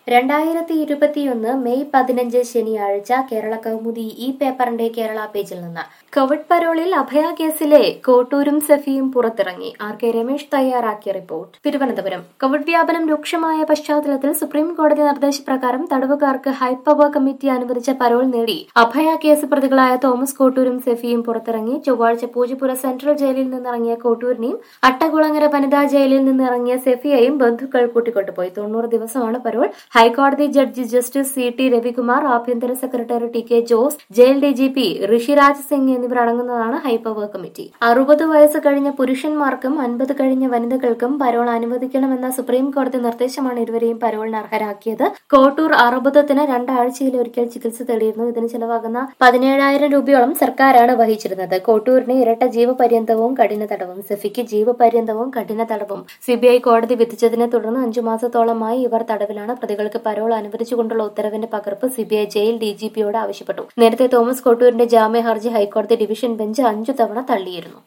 രണ്ടായിരത്തി ഇരുപത്തിയൊന്ന് മെയ് പതിനഞ്ച് ശനിയാഴ്ച കേരള കൗമുദി ഈ പേപ്പറിന്റെ കേരള പേജിൽ നിന്ന് കോവിഡ് പരോളിൽ അഭയ കേസിലെ കോട്ടൂരും സഫിയും പുറത്തിറങ്ങി ആർ കെ രമേശ് തയ്യാറാക്കിയ റിപ്പോർട്ട് തിരുവനന്തപുരം കോവിഡ് വ്യാപനം രൂക്ഷമായ പശ്ചാത്തലത്തിൽ സുപ്രീം കോടതി നിർദ്ദേശപ്രകാരം തടവുകാർക്ക് ഹൈപ്പവർ കമ്മിറ്റി അനുവദിച്ച പരോൾ നേടി അഭയ കേസ് പ്രതികളായ തോമസ് കോട്ടൂരും സഫിയും പുറത്തിറങ്ങി ചൊവ്വാഴ്ച പൂജപ്പുര സെൻട്രൽ ജയിലിൽ നിന്നിറങ്ങിയ കോട്ടൂരിനെയും അട്ടകുളങ്ങര വനിതാ ജയിലിൽ നിന്നിറങ്ങിയ സെഫിയെയും ബന്ധുക്കൾ കൂട്ടിക്കൊണ്ടുപോയി തൊണ്ണൂറ് ദിവസമാണ് പരോൾ ഹൈക്കോടതി judge justice C T Ravikumar ആഭ്യന്തര secretary T K Jose jail D G P Rishiraj Singh എന്നിവർ അടങ്ങുന്നതാണ് ഹൈപ്പവർ കമ്മിറ്റി അറുപത് വയസ്സ് കഴിഞ്ഞ പുരുഷന്മാർക്കും അൻപത് കഴിഞ്ഞ വനിതകൾക്കും പരോൾ അനുവദിക്കണമെന്ന സുപ്രീം കോടതി നിർദ്ദേശമാണ് ഇരുവരെയും പരോളിന് അർഹരാക്കിയത് കോട്ടൂർ അറുപതത്തിന് രണ്ടാഴ്ചയിൽ ഒരിക്കൽ ചികിത്സ തേടിയിരുന്നു ഇതിന് ചെലവാകുന്ന പതിനേഴായിരം രൂപയോളം സർക്കാരാണ് വഹിച്ചിരുന്നത് കോട്ടൂരിന് ഇരട്ട ജീവപര്യന്തവും കഠിന തടവും സഫിക്ക് ജീവപര്യന്തവും കഠിന തടവും സിബിഐ കോടതി വിധിച്ചതിനെ തുടർന്ന് അഞ്ചു മാസത്തോളമായി ഇവർ തടവിലാണ് പ്രതികൾക്ക് പരോൾ അനുവദിച്ചുകൊണ്ടുള്ള ഉത്തരവിന്റെ പകർപ്പ് സിബിഐ ജയിൽ ഡിജിപിയോട് ആവശ്യപ്പെട്ടു നേരത്തെ തോമസ് കോട്ടൂരിന്റെ ജാമ്യ ഹർജി ഹൈക്കോടതി ഡിവിഷൻ ബെഞ്ച് അഞ്ചു തവണ തള്ളിയിരുന്നു